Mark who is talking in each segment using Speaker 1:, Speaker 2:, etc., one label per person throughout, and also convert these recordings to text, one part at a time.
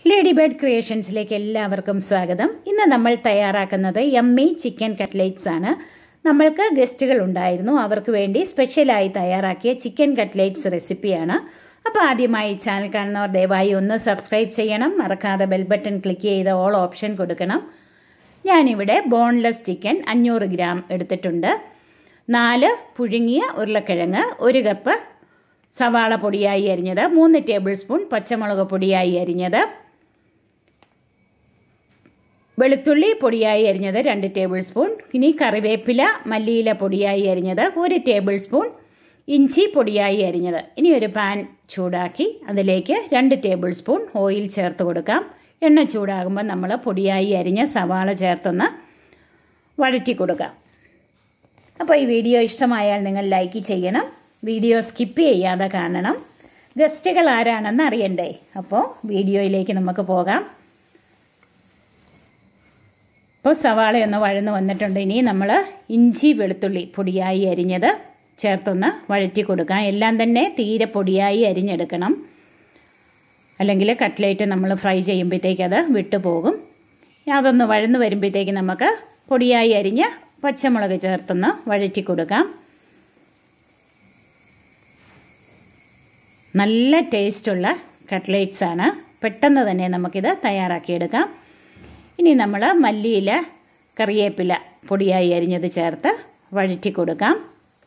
Speaker 1: lady bird ക്രിയേഷൻസിലേക്ക് എല്ലാവർക്കും സ്വാഗതം ഇന്ന് നമ്മൾ തയ്യാറാക്കുന്നത് എമ്മി ചിക്കൻ കട്ട്ലേറ്റ്സ് ആണ് നമ്മൾക്ക് ഗസ്റ്റുകൾ ഉണ്ടായിരുന്നു അവർക്ക് വേണ്ടി സ്പെഷ്യലായി തയ്യാറാക്കിയ ചിക്കൻ കട്ട്ലേറ്റ്സ് റെസിപ്പിയാണ് അപ്പോൾ ആദ്യമായി ചാനൽ കാണുന്നവർ ദയവായി ഒന്ന് സബ്സ്ക്രൈബ് ചെയ്യണം മറക്കാതെ ബെൽ ബട്ടൺ ക്ലിക്ക് ചെയ്ത് ഓൾ ഓപ്ഷൻ കൊടുക്കണം ഞാനിവിടെ ബോൺലെസ് ചിക്കൻ അഞ്ഞൂറ് ഗ്രാം എടുത്തിട്ടുണ്ട് നാല് പുഴുങ്ങിയ ഉരുളക്കിഴങ്ങ് ഒരു കപ്പ് സവാള പൊടിയായി അരിഞ്ഞത് മൂന്ന് ടേബിൾ സ്പൂൺ പച്ചമുളക് പൊടിയായി അരിഞ്ഞത് വെളുത്തുള്ളി പൊടിയായി അരിഞ്ഞത് രണ്ട് ടേബിൾ സ്പൂൺ ഇനി കറിവേപ്പില മല്ലിയില പൊടിയായി അരിഞ്ഞത് ഒരു ടേബിൾ സ്പൂൺ ഇഞ്ചി പൊടിയായി അരിഞ്ഞത് ഇനി ഒരു പാൻ ചൂടാക്കി അതിലേക്ക് രണ്ട് ടേബിൾ സ്പൂൺ ഓയിൽ ചേർത്ത് കൊടുക്കാം എണ്ണ ചൂടാകുമ്പോൾ നമ്മൾ പൊടിയായി അരിഞ്ഞ സവാള ചേർത്തൊന്ന് വഴറ്റി കൊടുക്കാം അപ്പോൾ ഈ വീഡിയോ ഇഷ്ടമായാൽ നിങ്ങൾ ലൈക്ക് ചെയ്യണം വീഡിയോ സ്കിപ്പ് ചെയ്യാതെ കാണണം ഗസ്റ്റുകൾ ആരാണെന്ന് അറിയണ്ടേ അപ്പോൾ വീഡിയോയിലേക്ക് നമുക്ക് പോകാം ഇപ്പോൾ സവാളയൊന്ന് വഴന്ന് വന്നിട്ടുണ്ട് ഇനി നമ്മൾ ഇഞ്ചി വെളുത്തുള്ളി പൊടിയായി അരിഞ്ഞത് ചേർത്തൊന്ന് വഴറ്റി കൊടുക്കാം എല്ലാം തന്നെ തീരെ പൊടിയായി അരിഞ്ഞെടുക്കണം അല്ലെങ്കിൽ കട്ട്ലേറ്റ് നമ്മൾ ഫ്രൈ ചെയ്യുമ്പോഴത്തേക്ക് അത് വിട്ടുപോകും അതൊന്ന് വഴന്ന് വരുമ്പോഴത്തേക്ക് നമുക്ക് പൊടിയായി അരിഞ്ഞ പച്ചമുളക് ചേർത്തൊന്ന് വഴറ്റി കൊടുക്കാം നല്ല ടേസ്റ്റുള്ള കട്ട്ലേറ്റ്സ് ആണ് പെട്ടെന്ന് തന്നെ നമുക്കിത് തയ്യാറാക്കിയെടുക്കാം ഇനി നമ്മൾ മല്ലിയില കറിവേപ്പില പൊടിയായി അരിഞ്ഞത് ചേർത്ത് വഴറ്റി കൊടുക്കാം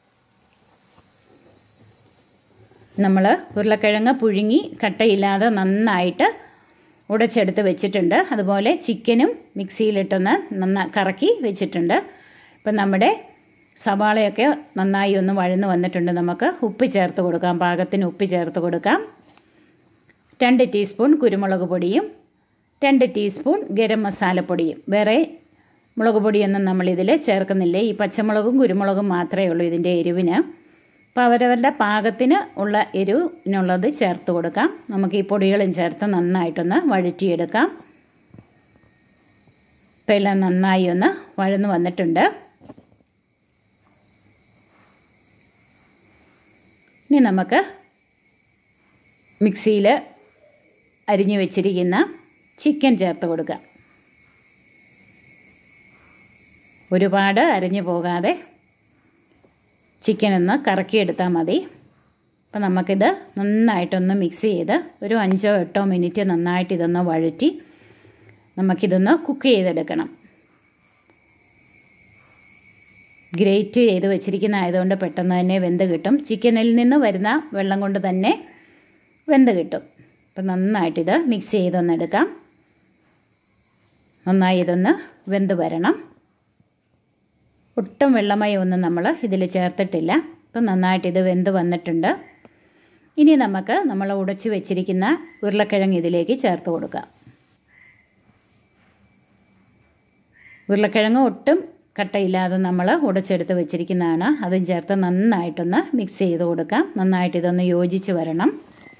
Speaker 1: നമ്മൾ ഉരുളക്കിഴങ്ങ് പുഴുങ്ങി കട്ടയില്ലാതെ നന്നായിട്ട് ഉടച്ചെടുത്ത് വെച്ചിട്ടുണ്ട് അതുപോലെ ചിക്കനും മിക്സിയിലിട്ടൊന്ന് നന്നാ കറക്കി വെച്ചിട്ടുണ്ട് ഇപ്പം നമ്മുടെ സവാളയൊക്കെ നന്നായി ഒന്ന് വഴന്ന് വന്നിട്ടുണ്ട് നമുക്ക് ഉപ്പ് ചേർത്ത് കൊടുക്കാം പാകത്തിന് ഉപ്പ് ചേർത്ത് കൊടുക്കാം രണ്ട് ടീസ്പൂൺ കുരുമുളക് പൊടിയും രണ്ട് ടീസ്പൂൺ ഗരം മസാലപ്പൊടിയും വേറെ മുളക് പൊടിയൊന്നും നമ്മളിതിൽ ചേർക്കുന്നില്ല ഈ പച്ചമുളകും കുരുമുളകും മാത്രമേ ഉള്ളൂ ഇതിൻ്റെ എരിവിന് അപ്പോൾ അവരവരുടെ പാകത്തിന് ഉള്ള എരിവിനുള്ളത് ചേർത്ത് കൊടുക്കാം നമുക്ക് ഈ പൊടികളും ചേർത്ത് നന്നായിട്ടൊന്ന് വഴറ്റിയെടുക്കാം ഇപ്പം എല്ലാം നന്നായി ഒന്ന് വഴന്ന് വന്നിട്ടുണ്ട് ഇനി നമുക്ക് മിക്സിയിൽ അരിഞ്ഞു വെച്ചിരിക്കുന്ന ചിക്കൻ ചേർത്ത് കൊടുക്കുക ഒരുപാട് അരിഞ്ഞു പോകാതെ ചിക്കൻ ഒന്ന് കറക്കിയെടുത്താൽ മതി അപ്പം നമുക്കിത് നന്നായിട്ടൊന്ന് മിക്സ് ചെയ്ത് ഒരു അഞ്ചോ എട്ടോ മിനിറ്റ് നന്നായിട്ട് ഇതൊന്ന് വഴറ്റി നമുക്കിതൊന്ന് കുക്ക് ചെയ്തെടുക്കണം ഗ്രേറ്റ് ചെയ്ത് വെച്ചിരിക്കുന്ന ആയതുകൊണ്ട് പെട്ടെന്ന് തന്നെ വെന്ത് കിട്ടും ചിക്കനിൽ നിന്ന് വരുന്ന വെള്ളം കൊണ്ട് തന്നെ വെന്ത് കിട്ടും അപ്പം നന്നായിട്ടിത് മിക്സ് ചെയ്തൊന്നെടുക്കാം നന്നായി ഇതൊന്ന് വെന്ത് വരണം ഒട്ടും വെള്ളമായി ഒന്നും നമ്മൾ ഇതിൽ ചേർത്തിട്ടില്ല അപ്പം നന്നായിട്ട് ഇത് വെന്ത് വന്നിട്ടുണ്ട് ഇനി നമുക്ക് നമ്മൾ ഉടച്ച് വെച്ചിരിക്കുന്ന ഉരുളക്കിഴങ്ങ് ഇതിലേക്ക് ചേർത്ത് കൊടുക്കാം ഉരുളക്കിഴങ്ങ് ഒട്ടും കട്ടയില്ലാതെ നമ്മൾ ഉടച്ചെടുത്ത് വെച്ചിരിക്കുന്നതാണ് അതും ചേർത്ത് നന്നായിട്ടൊന്ന് മിക്സ് ചെയ്ത് കൊടുക്കാം നന്നായിട്ട് ഇതൊന്ന് യോജിച്ച് വരണം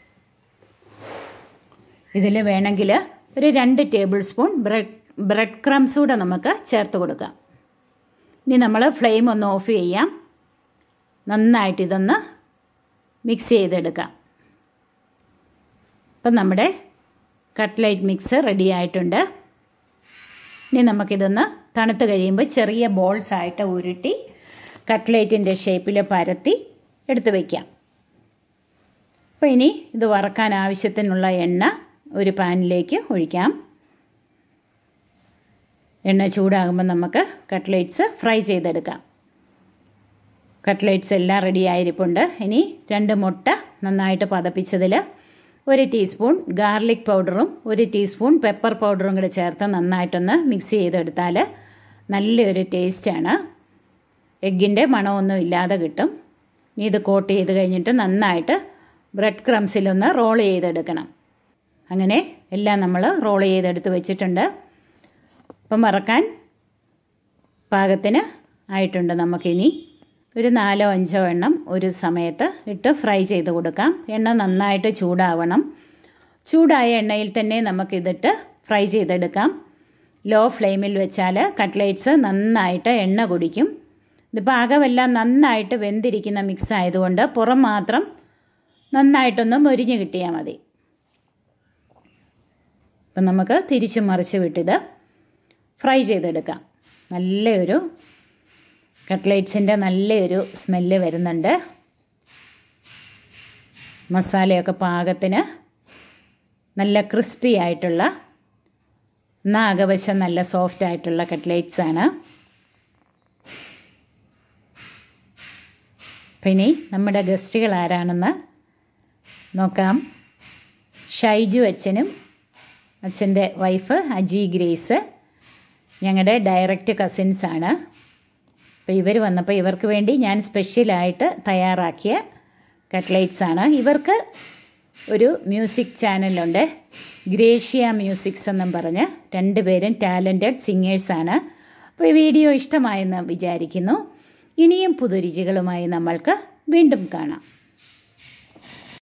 Speaker 1: ഇതിൽ വേണമെങ്കിൽ ഒരു രണ്ട് tablespoon bread bread crumbs കൂടെ നമുക്ക് ചേർത്ത് കൊടുക്കാം ഇനി നമ്മൾ ഫ്ലെയിം ഒന്ന് ഓഫ് ചെയ്യാം നന്നായിട്ട് ഇതൊന്ന് മിക്സ് ചെയ്തെടുക്കാം ഇപ്പം നമ്മുടെ കട്ട്ലൈറ്റ് മിക്സ് റെഡി ആയിട്ടുണ്ട് ഇനി നമുക്കിതൊന്ന് തണുത്ത് കഴിയുമ്പോൾ ചെറിയ ബോൾസ് ആയിട്ട് ഉരുട്ടി കട്ട്ലേറ്റിൻ്റെ ഷേപ്പിൽ പരത്തി എടുത്ത് വയ്ക്കാം അപ്പോൾ ഇനി ഇത് വറക്കാൻ ആവശ്യത്തിനുള്ള എണ്ണ ഒരു പാനിലേക്ക് ഒഴിക്കാം എണ്ണ ചൂടാകുമ്പോൾ നമുക്ക് കട്ട്ലേറ്റ്സ് ഫ്രൈ ചെയ്തെടുക്കാം കട്ട്ലേറ്റ്സ് എല്ലാം റെഡി ആയിരിപ്പുണ്ട് ഇനി രണ്ട് മുട്ട നന്നായിട്ട് പതപ്പിച്ചതിൽ ഒരു ടീസ്പൂൺ ഗാർലിക് പൗഡറും ഒരു ടീസ്പൂൺ പെപ്പർ പൗഡറും കൂടെ ചേർത്ത് നന്നായിട്ടൊന്ന് മിക്സ് ചെയ്തെടുത്താൽ നല്ലൊരു ടേസ്റ്റാണ് എഗ്ഗിൻ്റെ മണമൊന്നും ഇല്ലാതെ കിട്ടും ഇനി ഇത് കോട്ട് ചെയ്ത് കഴിഞ്ഞിട്ട് നന്നായിട്ട് ബ്രെഡ് ക്രംസിലൊന്ന് റോൾ ചെയ്തെടുക്കണം അങ്ങനെ എല്ലാം നമ്മൾ റോൾ ചെയ്തെടുത്ത് വെച്ചിട്ടുണ്ട് അപ്പം വറക്കാൻ പാകത്തിന് ആയിട്ടുണ്ട് നമുക്കിനി ഒരു നാലോ അഞ്ചോ എണ്ണം ഒരു സമയത്ത് ഇട്ട് ഫ്രൈ ചെയ്ത് കൊടുക്കാം എണ്ണ നന്നായിട്ട് ചൂടാവണം ചൂടായ എണ്ണയിൽ തന്നെ നമുക്കിതിട്ട് ഫ്രൈ ചെയ്തെടുക്കാം ലോ ഫ്ലെയിമിൽ വെച്ചാൽ കട്ട്ലേറ്റ്സ് നന്നായിട്ട് എണ്ണ കുടിക്കും ഇത് പാകമെല്ലാം നന്നായിട്ട് വെന്തിരിക്കുന്ന മിക്സ് ആയതുകൊണ്ട് പുറം മാത്രം നന്നായിട്ടൊന്ന് മൊരിഞ്ഞ് കിട്ടിയാൽ മതി അപ്പം നമുക്ക് തിരിച്ച് മറിച്ച് വിട്ടിത് ഫ്രൈ ചെയ്തെടുക്കാം നല്ലൊരു കട്ട്ലേറ്റ്സിൻ്റെ നല്ലൊരു സ്മെല്ല് വരുന്നുണ്ട് മസാലയൊക്കെ പാകത്തിന് നല്ല ക്രിസ്പി ആയിട്ടുള്ള എന്നാൽ അകവശം നല്ല സോഫ്റ്റ് ആയിട്ടുള്ള കട്ട്ലേറ്റ്സ് ആണ് അപ്പം ഇനി നമ്മുടെ ഗസ്റ്റുകൾ ആരാണെന്ന് നോക്കാം ഷൈജു അച്ഛനും അച്ഛൻ്റെ വൈഫ് അജി ഗ്രേസ് ഞങ്ങളുടെ ഡയറക്റ്റ് കസിൻസാണ് അപ്പോൾ ഇവർ വന്നപ്പോൾ ഇവർക്ക് വേണ്ടി ഞാൻ സ്പെഷ്യലായിട്ട് തയ്യാറാക്കിയ കട്ട്ലേറ്റ്സ് ആണ് ഇവർക്ക് ഒരു മ്യൂസിക് ചാനലുണ്ട് ഗ്രേഷ്യ മ്യൂസിക്സ് എന്നും പറഞ്ഞ് രണ്ടുപേരും ടാലൻറ്റഡ് സിംഗേഴ്സാണ് അപ്പോൾ ഈ വീഡിയോ ഇഷ്ടമായെന്ന് വിചാരിക്കുന്നു ഇനിയും പുതുരുചികളുമായി നമ്മൾക്ക് വീണ്ടും കാണാം